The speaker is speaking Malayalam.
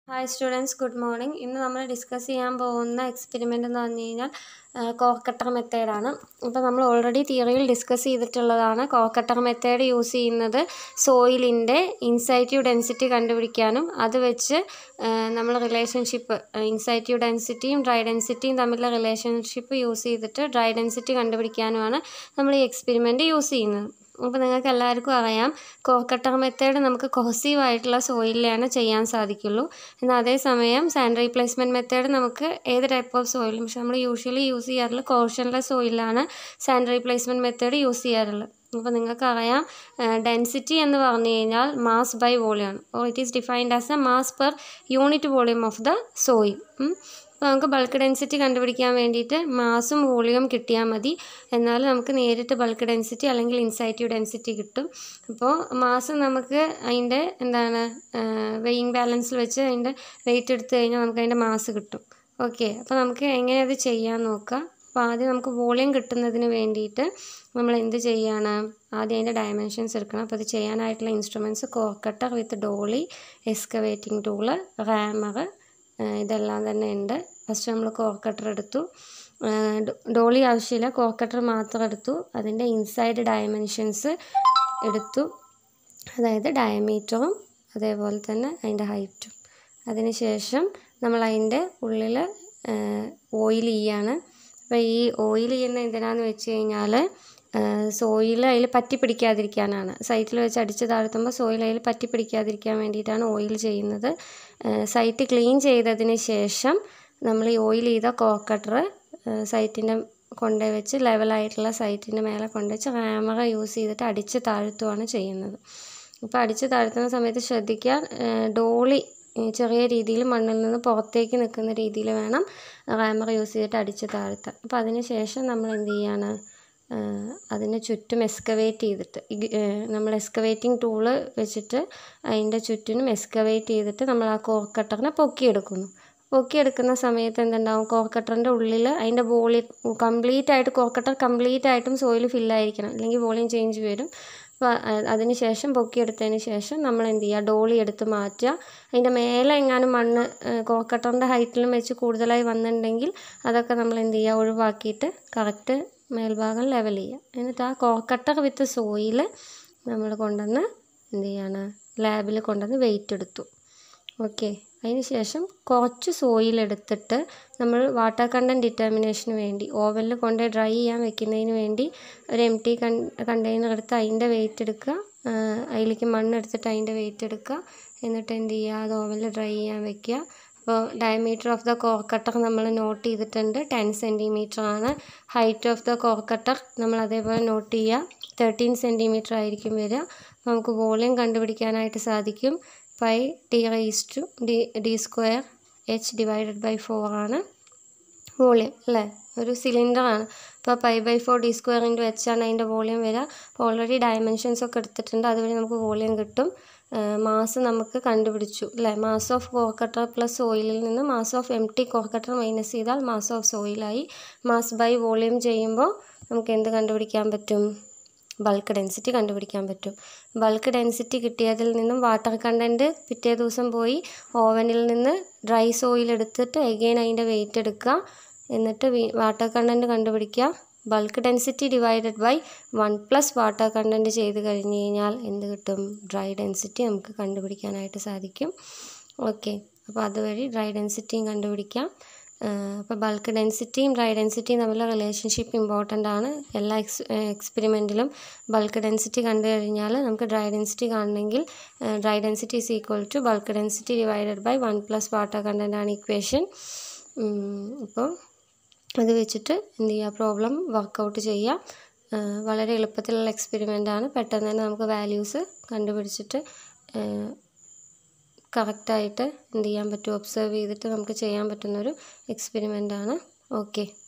ഹായ് സ്റ്റുഡൻസ് ഗുഡ് മോർണിംഗ് ഇന്ന് നമ്മൾ ഡിസ്കസ് ചെയ്യാൻ പോകുന്ന എക്സ്പെരിമെൻ്റ് എന്ന് പറഞ്ഞു കഴിഞ്ഞാൽ കോക്കട്ടർ മെത്തേഡാണ് അപ്പോൾ നമ്മൾ ഓൾറെഡി തിയറിയിൽ ഡിസ്കസ് ചെയ്തിട്ടുള്ളതാണ് കോക്കട്ടർ മെത്തേഡ് യൂസ് ചെയ്യുന്നത് സോയിലിൻ്റെ ഇൻസൈറ്റീവ് ഡെൻസിറ്റി കണ്ടുപിടിക്കാനും അത് വെച്ച് നമ്മൾ റിലേഷൻഷിപ്പ് ഇൻസൈറ്റീവ് ഡെൻസിറ്റിയും ഡ്രൈ ഡെൻസിറ്റിയും തമ്മിലുള്ള റിലേഷൻഷിപ്പ് യൂസ് ചെയ്തിട്ട് ഡ്രൈ ഡെൻസിറ്റി കണ്ടുപിടിക്കാനുമാണ് നമ്മൾ ഈ എക്സ്പെരിമെൻറ്റ് യൂസ് ചെയ്യുന്നത് അപ്പോൾ നിങ്ങൾക്ക് എല്ലാവർക്കും അറിയാം കോക്കട്ടർ മെത്തേഡ് നമുക്ക് കൊഹസീവ് ആയിട്ടുള്ള സോയിലാണ് ചെയ്യാൻ സാധിക്കുള്ളൂ എന്നാൽ അതേസമയം സാൻഡ് റീപ്ലേസ്മെൻറ്റ് മെത്തേഡ് നമുക്ക് ഏത് ടൈപ്പ് ഓഫ് സോയിലും പക്ഷെ നമ്മൾ യൂഷ്വലി യൂസ് ചെയ്യാറുള്ളത് കോഷൻലെസ് സോയിലാണ് സാൻഡ് റീപ്ലേസ്മെൻറ്റ് മെത്തേഡ് യൂസ് ചെയ്യാറുള്ളത് അപ്പോൾ നിങ്ങൾക്കറിയാം ഡെൻസിറ്റി എന്ന് പറഞ്ഞു കഴിഞ്ഞാൽ മാസ് ബൈ വോളിയം ആണ് or it is defined as a mass per unit volume of the soil അപ്പോൾ നമുക്ക് ബൾക്ക് ഡെൻസിറ്റി കണ്ടുപിടിക്കാൻ വേണ്ടിയിട്ട് മാസും വോളിയം കിട്ടിയാൽ മതി എന്നാൽ നമുക്ക് നേരിട്ട് ബൾക്ക് ഡെൻസിറ്റി അല്ലെങ്കിൽ ഇൻസൈറ്റീവ് ഡെൻസിറ്റി കിട്ടും അപ്പോൾ മാസ് നമുക്ക് അതിൻ്റെ എന്താണ് വെയിങ് ബാലൻസിൽ വെച്ച് അതിൻ്റെ വെയിറ്റ് എടുത്തു കഴിഞ്ഞാൽ നമുക്ക് അതിൻ്റെ മാസ് കിട്ടും ഓക്കെ അപ്പോൾ നമുക്ക് എങ്ങനെ അത് ചെയ്യാൻ നോക്കാം അപ്പോൾ ആദ്യം നമുക്ക് വോളിയം കിട്ടുന്നതിന് വേണ്ടിയിട്ട് നമ്മൾ എന്ത് ചെയ്യാണ് ആദ്യം അതിൻ്റെ ഡയമെൻഷൻസ് എടുക്കണം അപ്പോൾ അത് ചെയ്യാനായിട്ടുള്ള instruments core cutter with dolly excavating tool rammer ഇതെല്ലാം തന്നെ ഉണ്ട് ഫസ്റ്റ് നമ്മൾ കോക്കട്ടർ എടുത്തു ഡോളി ആവശ്യമില്ല കോക്കട്ടർ മാത്രം എടുത്തു അതിൻ്റെ ഇൻസൈഡ് ഡയമെൻഷൻസ് എടുത്തു അതായത് ഡയമീറ്ററും അതേപോലെ തന്നെ അതിൻ്റെ ഹൈറ്റും അതിനുശേഷം നമ്മൾ അതിൻ്റെ ഉള്ളിൽ ഓയിൽ ചെയ്യാണ് അപ്പോൾ ഈ ഓയിൽ ചെയ്യുന്ന എന്തിനാന്ന് വെച്ച് കഴിഞ്ഞാൽ സോയിൽ അതിൽ പറ്റി പിടിക്കാതിരിക്കാനാണ് സൈറ്റിൽ വെച്ച് അടിച്ച് താഴ്ത്തുമ്പോൾ സോയിൽ അതിൽ പറ്റി പിടിക്കാതിരിക്കാൻ വേണ്ടിയിട്ടാണ് ഓയിൽ ചെയ്യുന്നത് സൈറ്റ് ക്ലീൻ ചെയ്തതിന് ശേഷം നമ്മൾ ഈ ഓയിൽ ചെയ്ത കോക്കട്ടർ സൈറ്റിൻ്റെ കൊണ്ടുപോയി വെച്ച് ലെവലായിട്ടുള്ള സൈറ്റിൻ്റെ മേലെ കൊണ്ടുവച്ച് റാമറ യൂസ് ചെയ്തിട്ട് അടിച്ച് താഴ്ത്തുകയാണ് ചെയ്യുന്നത് അപ്പോൾ അടിച്ച് താഴ്ത്തുന്ന സമയത്ത് ശ്രദ്ധിക്കുക ഡോളി ചെറിയ രീതിയിൽ മണ്ണിൽ നിന്ന് പുറത്തേക്ക് നിൽക്കുന്ന രീതിയിൽ വേണം റാമർ യൂസ് ചെയ്തിട്ട് അടിച്ച് താഴ്ത്താൻ അപ്പോൾ അതിന് ശേഷം നമ്മൾ എന്ത് ചെയ്യാണ് അതിന് ചുറ്റും എക്സ്കവേറ്റ് ചെയ്തിട്ട് നമ്മൾ എക്സ്കവേറ്റിംഗ് ടൂള് വെച്ചിട്ട് അതിൻ്റെ ചുറ്റിനും എക്സ്കവേറ്റ് ചെയ്തിട്ട് നമ്മൾ ആ കോർക്കട്ടറിനെ പൊക്കിയെടുക്കുന്നു പൊക്കിയെടുക്കുന്ന സമയത്ത് എന്തുണ്ടാവും കോർക്കട്ടറിൻ്റെ ഉള്ളിൽ അതിൻ്റെ വോളിയം കംപ്ലീറ്റ് ആയിട്ട് കോർക്കട്ടർ കംപ്ലീറ്റ് ആയിട്ടും സോയിൽ ഫില്ലായിരിക്കണം അല്ലെങ്കിൽ വോളിയം ചേഞ്ച് വരും അപ്പോൾ അതിന് ശേഷം പൊക്കിയെടുത്തതിന് ശേഷം നമ്മൾ എന്ത് ചെയ്യുക ഡോളി എടുത്ത് മാറ്റുക അതിൻ്റെ മേലെ എങ്ങാനും മണ്ണ് കോക്കട്ടറിൻ്റെ ഹൈറ്റിലും വെച്ച് കൂടുതലായി വന്നിട്ടുണ്ടെങ്കിൽ അതൊക്കെ നമ്മൾ എന്ത് ചെയ്യുക ഒഴിവാക്കിയിട്ട് കറക്റ്റ് മേൽഭാഗം ലെവൽ ചെയ്യുക എന്നിട്ട് ആ കോക്കട്ടർ വിത്ത് സോയിൽ നമ്മൾ കൊണ്ടുവന്ന് എന്ത് ചെയ്യാണ് ലാബിൽ കൊണ്ടുവന്ന് വെയിറ്റ് എടുത്തു ഓക്കെ അതിന് ശേഷം കുറച്ച് സോയിൽ എടുത്തിട്ട് നമ്മൾ വാട്ടർ കണ്ടൻറ്റ് ഡിറ്റർമിനേഷന് വേണ്ടി ഓവനിൽ കൊണ്ട് ഡ്രൈ ചെയ്യാൻ വെക്കുന്നതിന് വേണ്ടി ഒരു എം ടി കൺ കണ്ടെയ്നർ എടുത്ത് അതിൻ്റെ വെയിറ്റ് എടുക്കുക അതിലേക്ക് മണ്ണ് എടുത്തിട്ട് അതിൻ്റെ വെയിറ്റ് എടുക്കുക എന്നിട്ട് എന്ത് ചെയ്യുക അത് ഓവനിൽ ഡ്രൈ ചെയ്യാൻ വെക്കുക അപ്പോൾ ഡയമീറ്റർ ഓഫ് ദ കോർക്കട്ടർ നമ്മൾ നോട്ട് ചെയ്തിട്ടുണ്ട് ടെൻ സെൻറ്റിമീറ്റർ ആണ് ഹൈറ്റ് ഓഫ് ദ കോർക്കട്ടർ നമ്മൾ അതേപോലെ നോട്ട് ചെയ്യുക തേർട്ടീൻ സെൻറ്റിമീറ്റർ ആയിരിക്കും വരിക അപ്പോൾ നമുക്ക് വോളിയം കണ്ടുപിടിക്കാനായിട്ട് സാധിക്കും pi T rise to D D square H divided by four ആണ് വോളിയം അല്ലേ ഒരു സിലിണ്ടറാണ് അപ്പോൾ pi by four D square into H ആണ് അതിൻ്റെ വോളിയം വരിക അപ്പോൾ ഓൾറെഡി ഡയമെൻഷൻസ് ഒക്കെ എടുത്തിട്ടുണ്ട് അതുവഴി നമുക്ക് വോളിയം കിട്ടും മാസ് നമുക്ക് കണ്ടുപിടിച്ചു അല്ലേ മാസ് ഓഫ് കോർക്കട്ടർ പ്ലസ് ഓയിലിൽ നിന്ന് mass of M T core cutter minus ചെയ്താൽ മാസ് ഓഫ് സോയിലായി മാസ് ബൈ വോളിയം ചെയ്യുമ്പോൾ നമുക്ക് എന്ത് കണ്ടുപിടിക്കാൻ പറ്റും ബൾക്ക് ഡെൻസിറ്റി കണ്ടുപിടിക്കാൻ പറ്റും ബൾക്ക് ഡെൻസിറ്റി കിട്ടിയതിൽ നിന്നും വാട്ടർ കണ്ടൻറ്റ് പിറ്റേ ദിവസം പോയി ഓവനിൽ നിന്ന് ഡ്രൈ സോയിൽ എടുത്തിട്ട് എഗെയിൻ അതിൻ്റെ വെയിറ്റ് എടുക്കുക എന്നിട്ട് വാട്ടർ കണ്ടൻറ്റ് കണ്ടുപിടിക്കുക bulk density divided by one plus water content ചെയ്ത് കഴിഞ്ഞ് കഴിഞ്ഞാൽ എന്ത് കിട്ടും ഡ്രൈ ഡെൻസിറ്റി നമുക്ക് കണ്ടുപിടിക്കാനായിട്ട് സാധിക്കും ഓക്കെ അപ്പോൾ അതുവഴി ഡ്രൈ ഡെൻസിറ്റിയും കണ്ടുപിടിക്കാം അപ്പോൾ ബൾക്ക് ഡെൻസിറ്റിയും ഡ്രൈ ഡെൻസിറ്റിയും തമ്മിലുള്ള റിലേഷൻഷിപ്പ് ഇമ്പോർട്ടൻ്റ് ആണ് എല്ലാ എക്സ് എക്സ്പെരിമെൻറ്റിലും ബൾക്ക് ഡെൻസിറ്റി കണ്ടു കഴിഞ്ഞാൽ നമുക്ക് ഡ്രൈ ഡെൻസിറ്റി കാണണമെങ്കിൽ dry density is equal to bulk density divided by one plus water content ആണ് ഇക്വേഷൻ അപ്പോൾ അത് വെച്ചിട്ട് എന്ത് ചെയ്യുക പ്രോബ്ലം വർക്കൗട്ട് ചെയ്യുക വളരെ എളുപ്പത്തിലുള്ള എക്സ്പെരിമെൻ്റ് ആണ് പെട്ടെന്ന് തന്നെ നമുക്ക് വാല്യൂസ് കണ്ടുപിടിച്ചിട്ട് കറക്റ്റായിട്ട് എന്ത് ചെയ്യാൻ പറ്റും ഒബ്സർവ് ചെയ്തിട്ട് നമുക്ക് ചെയ്യാൻ പറ്റുന്നൊരു എക്സ്പെരിമെൻ്റ് ആണ് ഓക്കെ